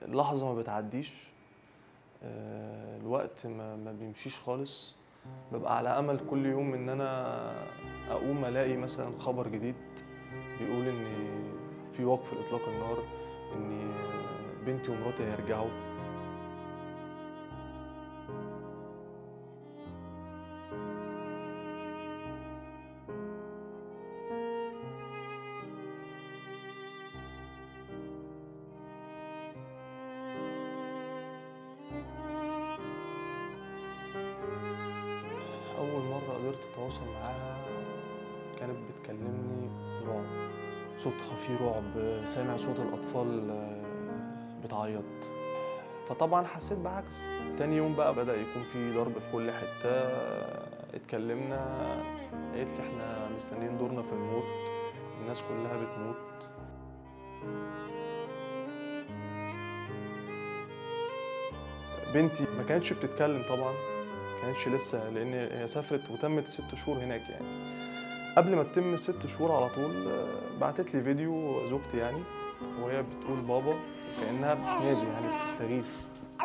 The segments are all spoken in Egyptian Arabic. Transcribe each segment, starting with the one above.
لحظه ما بتعديش آه، الوقت ما, ما بيمشيش خالص ببقى على امل كل يوم ان انا اقوم الاقي مثلا خبر جديد بيقول ان في وقف لاطلاق النار ان بنتي ومراتي هيرجعوا أول مرة قدرت أتواصل معاها كانت بتكلمني رعب صوتها فيه رعب سامع صوت الأطفال آه، بتعيط فطبعا حسيت بعكس تاني يوم بقى بدأ يكون في ضرب في كل حتة اتكلمنا قالت لي احنا مستنيين دورنا في الموت الناس كلها بتموت بنتي ما كانتش بتتكلم طبعا ما كانتش لسه لان هي سافرت وتمت ست شهور هناك يعني قبل ما تتم الست شهور على طول آه، بعتت لي فيديو زوجتي يعني وهي بتقول بابا كانها بتنادي يعني بتستغيث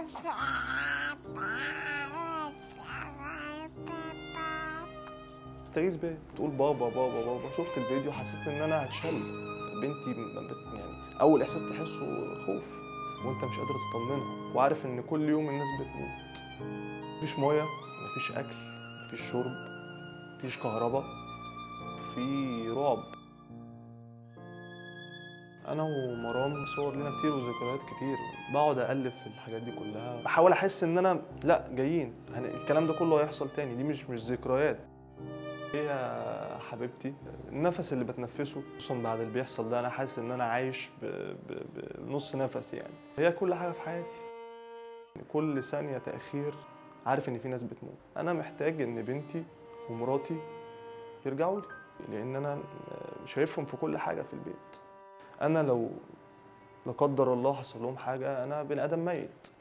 تستغيث بيا بتقول بابا بابا بابا شفت الفيديو حسيت ان انا هتشل بنتي ما بت يعني اول احساس تحسه خوف وانت مش قادر تطمنها وعارف ان كل يوم الناس بتموت مفيش ميه مفيش اكل مفيش شرب مفيش كهرباء في رعب انا ومرام صور لنا كتير وذكريات كتير بقعد اقلب في الحاجات دي كلها بحاول احس ان انا لا جايين هن- الكلام ده كله هيحصل تاني دي مش مش ذكريات هي حبيبتي النفس اللي بتنفسه خصوصا بعد اللي بيحصل ده انا حاسس ان انا عايش ب- ب- بنص نفس يعني هي كل حاجه في حياتي كل ثانيه تاخير عارف ان في ناس بتموت انا محتاج ان بنتي ومراتي يرجعوا لي لان انا شايفهم في كل حاجه في البيت انا لو لا قدر الله حصل لهم حاجه انا بني ادم ميت